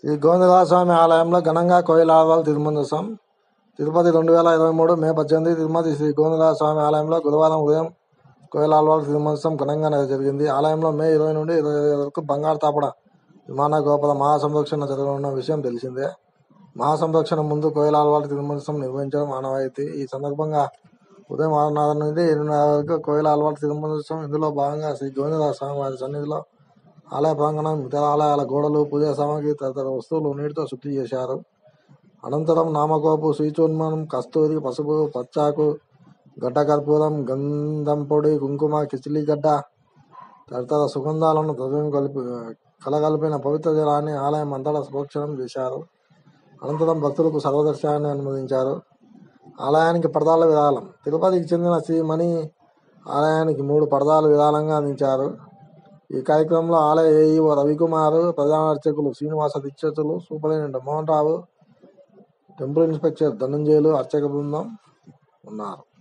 శ్రీ గోవిందరాజస్వామి ఆలయంలో ఘనంగా కోయిలాడవాళ్ళ తిరుమందసం తిరుపతి రెండు వేల ఇరవై మూడు మే పద్దెనిమిది తిరుమతి శ్రీ గోవిందరాజస్వామి ఆలయంలో గురువారం ఉదయం కోయిలాడవాళ్ళ తిరుమందసం ఘనంగా జరిగింది ఆలయంలో మే ఇరవై నుండి ఇరవై ఐదు వరకు బంగారు తాపడ విమాన గోపుర మహాసంరక్షణ జరగనున్న విషయం తెలిసిందే మహాసంరక్షణ ముందు కోయిలాడవాళ్ళ తిరుమందసం నిర్వహించడం ఆనవాయితీ ఈ సందర్భంగా ఉదయం ఆరున్నర నుండి ఎనిమిదిన్నర వరకు కోయిల అలవాటు తిరుమలోత్సవం ఇందులో భాగంగా శ్రీ గోవిందరాజ స్వామి వారి సన్నిధిలో ఆలయ ప్రాంగణం ఇతర ఆలయాల గోడలు పూజా సామాగ్రి తదితర వస్తువులు నీటితో శుద్ధి చేశారు అనంతరం నామకోపు శ్రీచూర్మనం కస్తూరి పసుపు పచ్చాకు గడ్డ కర్పూరం గంధం పొడి కుంకుమ కిచిలిగడ్డ తదితర సుగంధాలను ద్రవ్యం కలిపి కలగలిపిన పవిత్ర జలాన్ని ఆలయం అంతటా ప్రోక్షణం చేశారు అనంతరం భక్తులకు సర్వదర్శనాన్ని అనుమతించారు ఆలయానికి పరదాల విరాళం తిరుపతికి చెందిన శ్రీ మణి ఆలయానికి మూడు పరదాలు విరాళంగా అందించారు ఈ కార్యక్రమంలో ఆలయ ఏఈఓ రవికుమార్ ప్రధాన అర్చకులు Srinivasa Dikshitulu superintendent Mohan Rao temple inspector Dhananjayulu అర్చక బృందం ఉన్నారు